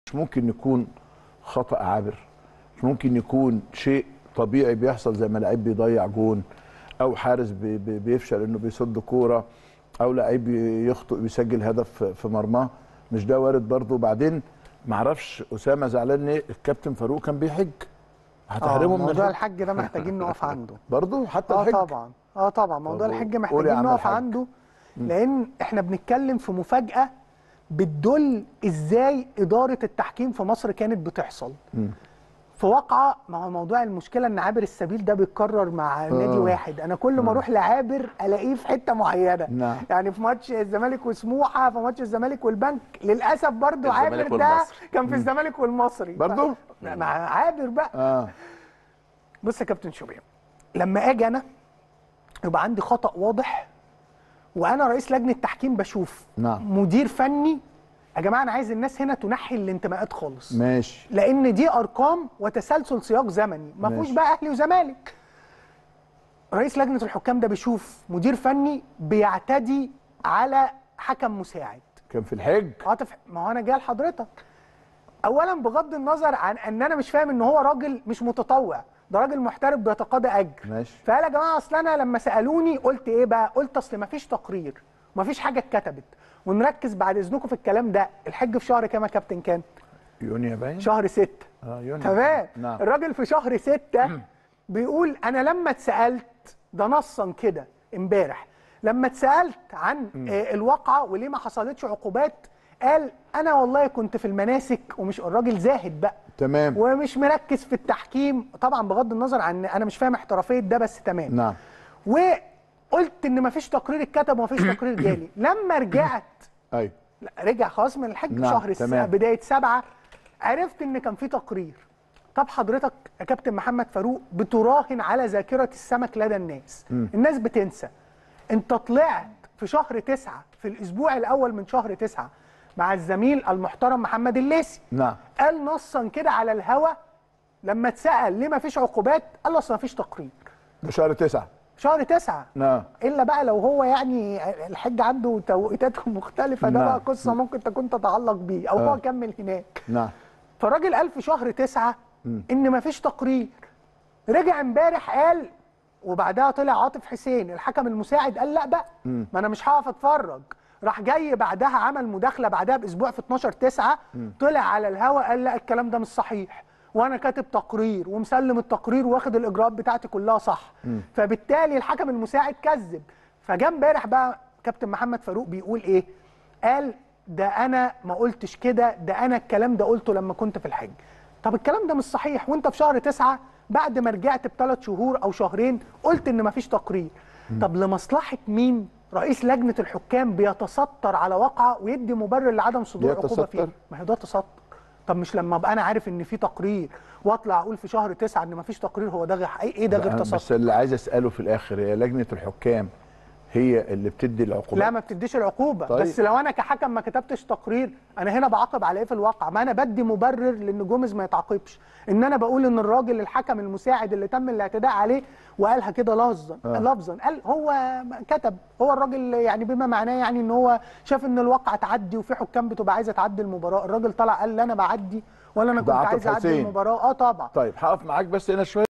مش ممكن يكون خطا عابر مش ممكن يكون شيء طبيعي بيحصل زي ما لعيب بيضيع جون او حارس بي بي بيفشل انه بيصد كوره او لعيب يخطئ بيسجل هدف في مرماه مش ده وارد برضه وبعدين معرفش اسامه زعلان ليه الكابتن فاروق كان بيحج هتحرمه من موضوع الحج الحج ده محتاجين نقف عنده برضه حتى اه الحج طبعا اه طبعا موضوع طب الحج قول يا محتاجين عم نقف الحاج. عنده لان احنا بنتكلم في مفاجاه بتدل ازاي اداره التحكيم في مصر كانت بتحصل في واقعه ما هو موضوع المشكله ان عابر السبيل ده بيتكرر مع نادي واحد انا كل ما اروح لعابر الاقيه في حته معينه نعم. يعني في ماتش الزمالك وسموحه في ماتش الزمالك والبنك للاسف برضو الزمالك عابر ده والمصري. كان في الزمالك والمصري برضو؟ ف- مع عابر بقى اه بص يا كابتن شوبير لما اجي انا يبقى عندي خطا واضح وانا رئيس لجنه تحكيم بشوف نعم. مدير فني يا جماعه انا عايز الناس هنا تنحي الانتماءات خالص ماشي لان دي ارقام وتسلسل سياق زمني ما فيهوش ماشي. بقى اهلي وزمالك رئيس لجنه الحكام ده بيشوف مدير فني بيعتدي على حكم مساعد كان في الحج عاطف ما هو انا جاي لحضرتك اولا بغض النظر عن ان انا مش فاهم ان هو راجل مش متطوع ده راجل محترف بيتقاضى اجر ماشي. فقال يا جماعه اصل انا لما سالوني قلت ايه بقى قلت اصل ما فيش تقرير وما فيش حاجه اتكتبت ونركز بعد اذنكم في الكلام ده الحج في شهر كام يا كابتن كان يونيو باين شهر ستة اه يونيو تمام نعم الراجل في شهر ستة بيقول انا لما اتسالت ده نصا كده امبارح لما اتسالت عن آه، الواقعه وليه ما حصلتش عقوبات قال انا والله كنت في المناسك ومش الراجل زاهد بقى تمام ومش مركز في التحكيم طبعا بغض النظر عن انا مش فاهم احترافيه ده بس تمام نعم وقلت ان مفيش تقرير اتكتب ومفيش تقرير جالي لما رجعت ايوه لا رجع خلاص من الحج نعم، شهر الس... تمام. بدايه سبعه عرفت ان كان في تقرير طب حضرتك يا كابتن محمد فاروق بتراهن على ذاكره السمك لدى الناس الناس بتنسى انت طلعت في شهر تسعة في الاسبوع الاول من شهر تسعة مع الزميل المحترم محمد الليسي نعم قال نصا كده على الهوا لما اتسال ليه ما فيش عقوبات قال اصل ما فيش تقرير ده شهر تسعة شهر تسعة نعم الا بقى لو هو يعني الحج عنده توقيتات مختلفه ده نعم. بقى قصه ممكن تكون تتعلق بيه او آه. هو كمل هناك نعم فالراجل قال في شهر تسعة ان مفيش تقرير رجع امبارح قال وبعدها طلع عاطف حسين الحكم المساعد قال لا بقى ما انا مش هقف اتفرج راح جاي بعدها عمل مداخله بعدها باسبوع في 12 9 طلع على الهوا قال لا الكلام ده مش صحيح وانا كاتب تقرير ومسلم التقرير واخد الاجراءات بتاعتي كلها صح فبالتالي الحكم المساعد كذب فجاء امبارح بقى كابتن محمد فاروق بيقول ايه قال ده انا ما قلتش كده ده انا الكلام ده قلته لما كنت في الحج طب الكلام ده مش صحيح وانت في شهر تسعة بعد ما رجعت بثلاث شهور او شهرين قلت ان مفيش تقرير طب لمصلحه مين رئيس لجنه الحكام بيتستر على واقعه ويدي مبرر لعدم صدور عقوبه بيتستر؟ فيها ما هي ده تستر طب مش لما ابقى انا عارف ان في تقرير واطلع اقول في شهر تسعة ان مفيش تقرير هو ده غير ايه ده غير بس تستر اللي عايز اساله في الاخر هي لجنه الحكام هي اللي بتدي العقوبات لا ما بتديش العقوبه طيب. طيب. بس لو انا كحكم ما كتبتش تقرير انا هنا بعاقب على ايه في الواقع ما انا بدي مبرر لان جوميز ما يتعاقبش ان انا بقول ان الراجل الحكم المساعد اللي تم الاعتداء عليه وقالها كده لفظا آه. لفظا قال هو كتب هو الراجل يعني بما معناه يعني ان هو شاف ان الواقع تعدي وفي حكام بتبقى عايزه تعدي المباراه الراجل طلع قال لا انا بعدي ولا انا ده كنت عاطف عايز اعدي حسين. المباراه اه طبعا طيب هقف معاك بس هنا شويه